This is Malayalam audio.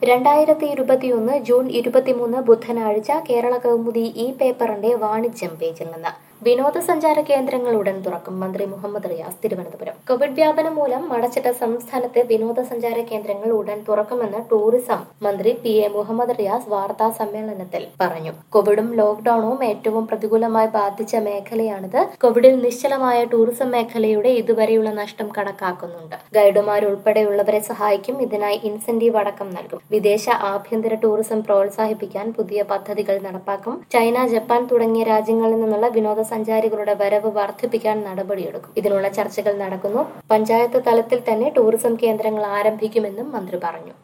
രണ്ടായിരത്തി ഇരുപത്തിയൊന്ന് ജൂൺ ഇരുപത്തിമൂന്ന് ബുധനാഴ്ച കേരള കൗമുദി ഈ പേപ്പറിന്റെ വാണിജ്യം പേജിൽ നിന്ന് വിനോദസഞ്ചാര കേന്ദ്രങ്ങൾ ഉടൻ തുറക്കും മന്ത്രി മുഹമ്മദ് റിയാസ് തിരുവനന്തപുരം കോവിഡ് വ്യാപനം മൂലം അടച്ചിട്ട സംസ്ഥാനത്തെ വിനോദസഞ്ചാര കേന്ദ്രങ്ങൾ ഉടൻ തുറക്കുമെന്ന് ടൂറിസം മന്ത്രി പി എ മുഹമ്മദ് റിയാസ് വാർത്താ സമ്മേളനത്തിൽ പറഞ്ഞു കോവിഡും ലോക്ഡൌണും ഏറ്റവും പ്രതികൂലമായി ബാധിച്ച മേഖലയാണിത് കോവിഡിൽ നിശ്ചലമായ ടൂറിസം മേഖലയുടെ ഇതുവരെയുള്ള നഷ്ടം കണക്കാക്കുന്നുണ്ട് ഗൈഡുമാരുൾപ്പെടെയുള്ളവരെ സഹായിക്കും ഇതിനായി ഇൻസെന്റീവ് അടക്കം നൽകും വിദേശ ആഭ്യന്തര ടൂറിസം പ്രോത്സാഹിപ്പിക്കാൻ പുതിയ പദ്ധതികൾ നടപ്പാക്കും ചൈന ജപ്പാൻ തുടങ്ങിയ രാജ്യങ്ങളിൽ നിന്നുള്ള വിനോദസഞ്ചാരികളുടെ വരവ് വർദ്ധിപ്പിക്കാൻ നടപടിയെടുക്കും ഇതിനുള്ള ചർച്ചകൾ നടക്കുന്നു പഞ്ചായത്ത് തലത്തിൽ തന്നെ ടൂറിസം കേന്ദ്രങ്ങൾ ആരംഭിക്കുമെന്നും മന്ത്രി പറഞ്ഞു